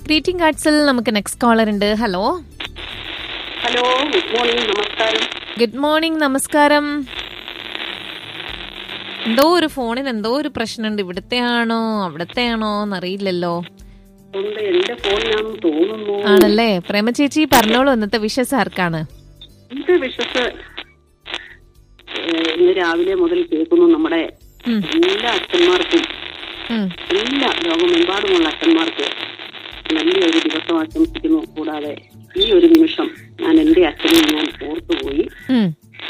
Greeting കാർഡ്സിൽ നമുക്ക് next caller ഉണ്ട് ഹലോ ഹലോ ഗുഡ് മോർണിംഗ് നമസ്കാരം ഗുഡ് മോർണിംഗ് നമസ്കാരം എന്തോ ഒരു ഫോണിന് എന്തോ ഒരു പ്രശ്നമുണ്ട് ഇവിടുത്തെ ആണോ അവിടത്തെ ആണോ എന്നറിയില്ലല്ലോ ഉണ്ട് എന്റെ ഫോണിനാണെന്ന് തോന്നുന്നു ആണല്ലേ പ്രേമ ചേച്ചി പറഞ്ഞോളൂ ഇന്നത്തെ വിഷസ് ആർക്കാണ് എന്റെ വിശ്വസ് ഏഹ്, ഇന്ന് രാവിലെ മുതൽ കേൾക്കുന്നു നമ്മുടെ ഉം, എല്ലാ അച്ഛന്മാർക്കും ഉം. എല്ലാ ലോകമെമ്പാടുമുള്ള അച്ഛന്മാർക്ക് നല്ലൊരു ദിവസം ആശംസിക്കുന്നു കൂടാതെ ഈ ഒരു നിമിഷം ഞാൻ എന്റെ അച്ഛനെ ഞാൻ ഓർത്തുപോയി ഉം,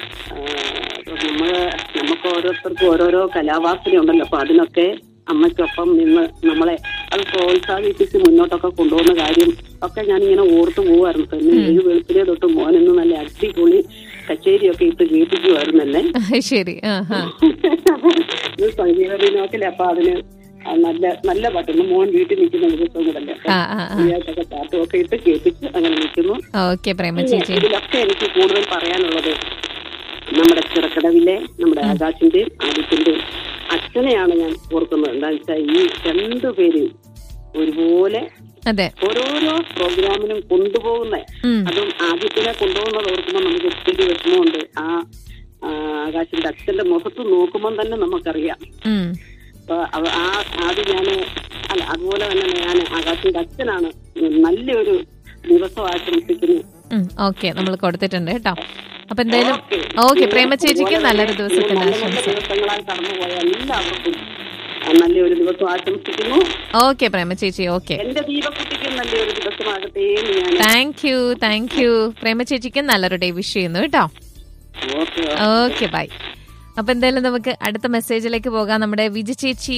ആഹ്, അപ്പൊ നമ്മള് നമുക്ക് ഓരോരുത്തർക്കും ഓരോരോ കലാവാസന ഉണ്ടല്ലോ അപ്പൊ അതിനൊക്കെ അമ്മയ്ക്കൊപ്പം നിന്ന് നമ്മളെ അത് പ്രോത്സാഹിപ്പിച്ച് മുന്നോട്ടൊക്കെ കൊണ്ടുപോകുന്ന കാര്യം ഒക്കെ ഞാൻ ഇങ്ങനെ ഓർത്തു പോവായിരുന്നു പിന്നെ ഏഴ് വെളുപ്പിലെ തൊട്ട് മോനെന്ന് നല്ല അടിപൊളി കച്ചേരിയൊക്കെ ഇട്ട് കേൾപ്പിക്കുമായിരുന്നു എന്നെ ശരി ആ ആ ഇത് സംഗീത ദിനമൊക്കെ അപ്പൊ അതിന് ആ നല്ല നല്ല പാട്ടുണ്ട് മോൻ വീട്ടിൽ നിൽക്കുന്ന ദിവസം കൂടല്ലേ അപ്പൊ ആ ആ ആ ഇതിനകത്തൊക്കെ പാട്ടുമൊക്കെ ഇട്ട് കേൾപ്പിച്ച് അങ്ങനെ നിൽക്കുന്നു ഓക്കെ പ്രേമ ചേച്ചി ഇതിലൊക്കെ എനിക്ക് കൂടുതൽ പറയാനുള്ളത് നമ്മുടെ ചിറക്കടവിലെ നമ്മുടെ ആകാശിന്റെയും ആദിത്യന്റെയും അച്ഛനെയാണ് ഞാൻ ഓർക്കുന്നത് എന്താ വെച്ചാൽ ഈ രണ്ടുപേര് ഒരുപോലെ അതെ ഓരോരോ പ്രോഗ്രാമിനും കൊണ്ടുപോകുന്ന ഉം, അതും ആദ്യത്തിനെ കൊണ്ടുപോകുന്നത് ഓർക്കുമ്പോൾ നമുക്ക് ഒത്തിരി വിഷമമുണ്ട് ആ ആ, ആകാശിന്റെ അച്ഛന്റെ മുഖത്ത് നോക്കുമ്പോൾ തന്നെ നമുക്കറിയാം ഉം. അപ്പൊ അവ- ആ ആദ്യം ഞാന് അല്ല അതുപോലെ തന്നെ ഞാൻ ആകാശിന്റെ അച്ഛനാണ് നല്ലൊരു ദിവസം ആശംസിക്കുന്നു ഓക്കെ നമ്മൾ കൊടുത്തിട്ടുണ്ട് കേട്ടോ അപ്പൊ എന്തായാലും ഓക്കെ പ്രേമ ചേച്ചിക്ക് നല്ലൊരു ദിവസത്തിന്റെ നല്ല നല്ല ആശംസ ദിവസങ്ങളായി കടന്നുപോയ എല്ലാവർക്കും ആ, നല്ലൊരു ദിവസം ആശംസിക്കുന്നു ഓക്കെ പ്രേമ ചേച്ചി ഓക്കെ എന്റെ ദീപക്കുട്ടിക്കും നല്ലൊരു ദിവസമാകട്ടെ എന്ന് ഞാൻ thank you thank you Prema ചേച്ചിക്ക് നല്ലൊരു ഡേ വിഷ് ചെയ്യുന്നു കേട്ടോ ഓക്കെ ഓക്കെ ബൈ അപ്പൊ എന്തായാലും നമുക്ക് അടുത്ത മെസ്സേജിലേക്ക് പോകാം നമ്മുടെ വിജി ചേച്ചി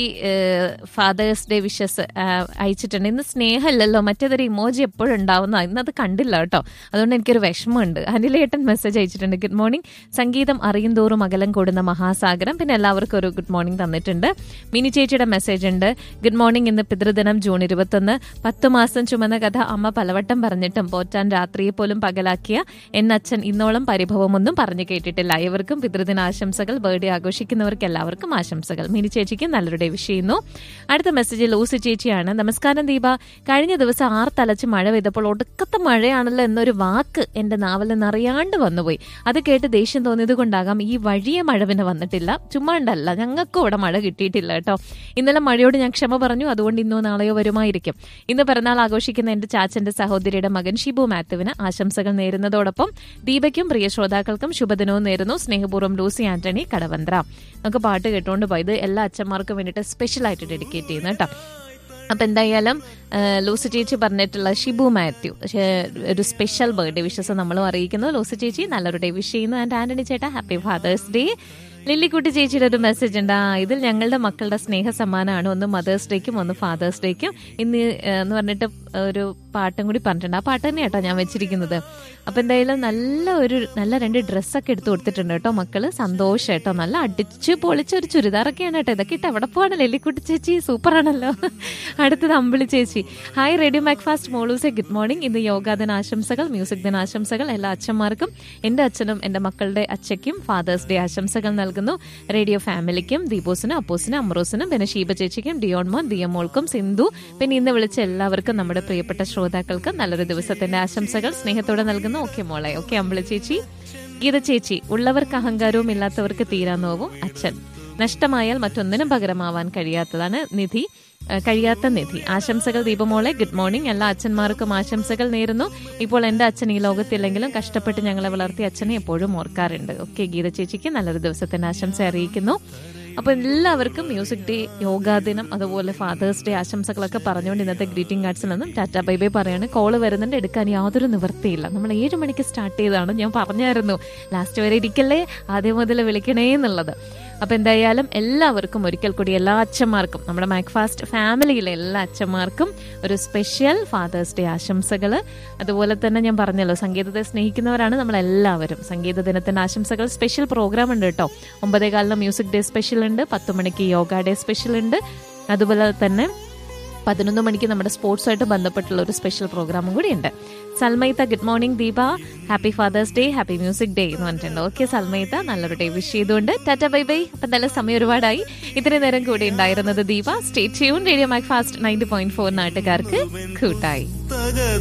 ഫാദേഴ്സ് ഡേ വിഷസ് അയച്ചിട്ടുണ്ട് ഇന്ന് സ്നേഹമില്ലല്ലോ മറ്റേതൊരു ഇമോജി എപ്പോഴും ഉണ്ടാവുന്ന ഇന്ന് അത് കണ്ടില്ല കേട്ടോ അതുകൊണ്ട് എനിക്കൊരു വിഷമമുണ്ട് അനിലേട്ടൻ മെസ്സേജ് അയച്ചിട്ടുണ്ട് ഗുഡ് മോർണിംഗ് സംഗീതം അറിയും തോറും അകലം കൂടുന്ന മഹാസാഗരം പിന്നെ എല്ലാവർക്കും ഒരു ഗുഡ് മോർണിംഗ് തന്നിട്ടുണ്ട് മിനി ചേച്ചിയുടെ മെസ്സേജ് ഉണ്ട് ഗുഡ് മോർണിംഗ് ഇന്ന് പിതൃദിനം ജൂൺ ഇരുപത്തൊന്ന് പത്ത് മാസം ചുമന്ന കഥ അമ്മ പലവട്ടം പറഞ്ഞിട്ടും പോറ്റാൻ രാത്രിയെ പോലും പകലാക്കിയ എന്നച്ഛൻ ഇന്നോളം പരിഭവമൊന്നും പറഞ്ഞു കേട്ടിട്ടില്ല ഇവർക്കും പിതൃദിനാശംസകൾ ബർത്ത്ഡേ ആഘോഷിക്കുന്നവർക്ക് എല്ലാവർക്കും ആശംസകൾ മിനി ചേച്ചിക്ക് നല്ലൊരു ഡേ വിഷ് ചെയ്യുന്നു അടുത്ത മെസ്സേജ് ലൂസി ചേച്ചിയാണ് നമസ്കാരം ദീപ കഴിഞ്ഞ ദിവസം ആർ തലച്ച് മഴ പെയ്തപ്പോൾ ഒടുക്കത്തെ മഴയാണല്ലോ എന്നൊരു വാക്ക് എന്റെ നാവൽ നിന്ന് അറിയാണ്ട് വന്നുപോയി അത് കേട്ട് ദേഷ്യം തോന്നിയത് കൊണ്ടാകാം ഈ വഴിയെ മഴ പിന്നെ വന്നിട്ടില്ല ചുമ്മാണ്ടല്ല ഞങ്ങൾക്കും ഇവിടെ മഴ കിട്ടിയിട്ടില്ല കേട്ടോ ഇന്നലെ മഴയോട് ഞാൻ ക്ഷമ പറഞ്ഞു അതുകൊണ്ട് ഇന്നോ നാളെയോ വരുമായിരിക്കും ഇന്ന് പിറന്നാൾ ആഘോഷിക്കുന്ന എന്റെ ചാച്ചന്റെ സഹോദരിയുടെ മകൻ ഷിബു മാത്യുവിന് ആശംസകൾ നേരുന്നതോടൊപ്പം ദീപയ്ക്കും പ്രിയ ശ്രോതാക്കൾക്കും ശുഭദിനവും നേരുന്നു സ്നേഹപൂർവ്വം ലൂസി ആന്റണി കടവന്ത്ര നമുക്ക് പാട്ട് കേട്ടുകൊണ്ട് പോയത് എല്ലാ അച്ഛന്മാർക്കും വേണ്ടിയിട്ട് സ്പെഷ്യൽ ആയിട്ട് ഡെഡിക്കേറ്റ് ചെയ്യുന്നു കേട്ടോ അപ്പൊ എന്തായാലും ആ, ലൂസി ചേച്ചി പറഞ്ഞിട്ടുള്ള ഷിബു മാത്യു പക്ഷേ ഒരു സ്പെഷ്യൽ ബർത്ത്ഡേ വിഷസ് നമ്മളും അറിയിക്കുന്നു ലൂസി ചേച്ചി നല്ലൊരു ഡേ വിഷ് ചെയ്യുന്നു ആൻഡ് ആന്റണി ചേട്ടാ ഹാപ്പി ഫാദേഴ്സ് ഡേ ലില്ലിക്കുട്ടി ചേച്ചിയുടെ ഒരു മെസ്സേജ് ഉണ്ട് ആ ഇതിൽ ഞങ്ങളുടെ മക്കളുടെ സ്നേഹ സമ്മാനമാണ് ഒന്ന് മദേഴ്സ് ഡേക്കും ഒന്ന് ഫാദേഴ്സ് ഡേക്കും ഇന്ന് ആ, എന്ന് പറഞ്ഞിട്ട് ഒരു പാട്ടും കൂടി പറഞ്ഞിട്ടുണ്ട് ആ പാട്ട് തന്നെ കേട്ടോ ഞാൻ വെച്ചിരിക്കുന്നത് അപ്പൊ എന്തായാലും നല്ല ഒരു നല്ല രണ്ട് ഡ്രസ്സൊക്കെ എടുത്തു കൊടുത്തിട്ടുണ്ട് കേട്ടോ മക്കള് സന്തോഷം കേട്ടോ നല്ല അടിച്ച് പൊളിച്ച ഒരു ചുരിദാറൊക്കെയാണ് കേട്ടോ ഇതൊക്കെ ഇട്ട് എവിടെ പോവാണ് ലില്ലിക്കുട്ടി ചേച്ചി സൂപ്പർ ആണല്ലോ അടുത്തത് അമ്പിളി ചേച്ചി ഹായ് റേഡിയോ മാക്ഫാസ്റ്റ് മോളൂസെ ഗുഡ് മോർണിംഗ് ഇന്ന് യോഗാ ദിന ആശംസകൾ മ്യൂസിക് ദിന ആശംസകൾ എല്ലാ അച്ഛന്മാർക്കും എന്റെ അച്ഛനും എന്റെ മക്കളുടെ അച്ഛയ്ക്കും ഫാദേഴ്സ് ഡേ ആശംസകൾ നൽകുന്നു റേഡിയോ ഫാമിലിക്കും ദീപോസിനും അപ്പോസിനും അമ്രോസിനും പിന്നെ ഷീബ ചേച്ചിക്കും ഡിയോൺ മോൻ ദിയമോൾക്കും സിന്ധു പിന്നെ ഇന്ന് വിളിച്ച എല്ലാവർക്കും നമ്മുടെ പ്രിയപ്പെട്ട ശ്രോതാക്കൾക്ക് നല്ലൊരു ദിവസത്തിന്റെ ആശംസകൾ സ്നേഹത്തോടെ നൽകുന്നു ഓക്കെ മോളെ ഓക്കെ അമ്പിളി ചേച്ചി ഗീത ചേച്ചി ഉള്ളവർക്ക് അഹങ്കാരവും ഇല്ലാത്തവർക്ക് തീരാനോവും അച്ഛൻ നഷ്ടമായാൽ മറ്റൊന്നിനും പകരമാവാൻ കഴിയാത്തതാണ് നിധി ഏഹ് കഴിയാത്ത നിധി ആശംസകൾ ദീപമോളെ ഗുഡ് മോർണിംഗ് എല്ലാ അച്ഛന്മാർക്കും ആശംസകൾ നേരുന്നു ഇപ്പോൾ എന്റെ അച്ഛൻ ഈ ലോകത്തില്ലെങ്കിലും കഷ്ടപ്പെട്ട് ഞങ്ങളെ വളർത്തിയ അച്ഛനെ എപ്പോഴും ഓർക്കാറുണ്ട് ഓക്കെ ഗീത ചേച്ചിക്ക് നല്ലൊരു ദിവസത്തിന്റെ ആശംസ അറിയിക്കുന്നു അപ്പൊ എല്ലാവർക്കും മ്യൂസിക് ഡേ യോഗാ ദിനം അതുപോലെ ഫാദേഴ്സ് ഡേ ആശംസകളൊക്കെ പറഞ്ഞുകൊണ്ട് ഇന്നത്തെ ഗ്രീറ്റിംഗ് കാർഡ്സിൽ നിന്നും ടാറ്റ ബൈ ബൈ പറയാണ് കോള് വരുന്നുണ്ട് എടുക്കാൻ യാതൊരു നിവൃത്തിയില്ല നമ്മൾ ഏഴ് മണിക്ക് സ്റ്റാർട്ട് ചെയ്തതാണ് ഞാൻ പറഞ്ഞായിരുന്നു ലാസ്റ്റ് വരെ ഇരിക്കല്ലേ ആദ്യം മുതൽ വിളിക്കണേ എന്നുള്ളത് അപ്പൊ എന്തായാലും എല്ലാവർക്കും ഒരിക്കൽ കൂടി എല്ലാ അച്ഛന്മാർക്കും നമ്മുടെ മാക്ഫാസ്റ്റ് ഫാമിലിയിലെ എല്ലാ അച്ഛന്മാർക്കും ഒരു സ്പെഷ്യൽ ഫാദേഴ്സ് ഡേ ആശംസകൾ അതുപോലെ തന്നെ ഞാൻ പറഞ്ഞല്ലോ സംഗീതത്തെ സ്നേഹിക്കുന്നവരാണ് നമ്മൾ എല്ലാവരും സംഗീത ദിനത്തിന്റെ ആശംസകൾ സ്പെഷ്യൽ പ്രോഗ്രാം ഉണ്ട് കേട്ടോ ഒമ്പതേ കാലിന് മ്യൂസിക് ഡേ സ്പെഷ്യൽ ഉണ്ട് പത്ത് മണിക്ക് യോഗ ഡേ സ്പെഷ്യൽ ഉണ്ട് അതുപോലെ തന്നെ പതിനൊന്ന് മണിക്ക് നമ്മുടെ സ്പോർട്സുമായിട്ട് ബന്ധപ്പെട്ടുള്ള ഒരു സ്പെഷ്യൽ പ്രോഗ്രാമും കൂടി ഉണ്ട് സൽമൈത്ത good morning Deepa happy father's day happy music day എന്ന് പറഞ്ഞിട്ടുണ്ട് ഓക്കെ സൽമൈത്ത നല്ലൊരു ഡേ വിഷ് ചെയ്തുകൊണ്ട് ടാറ്റ ബൈ ബൈ അപ്പം നല്ല സമയം ഒരുപാടായി ഇത്രയും നേരം കൂടി ഉണ്ടായിരുന്നത് Deepa stay tune radio Macfast ninety point four നാട്ടുകാർക്ക് കൂട്ടായി തകർ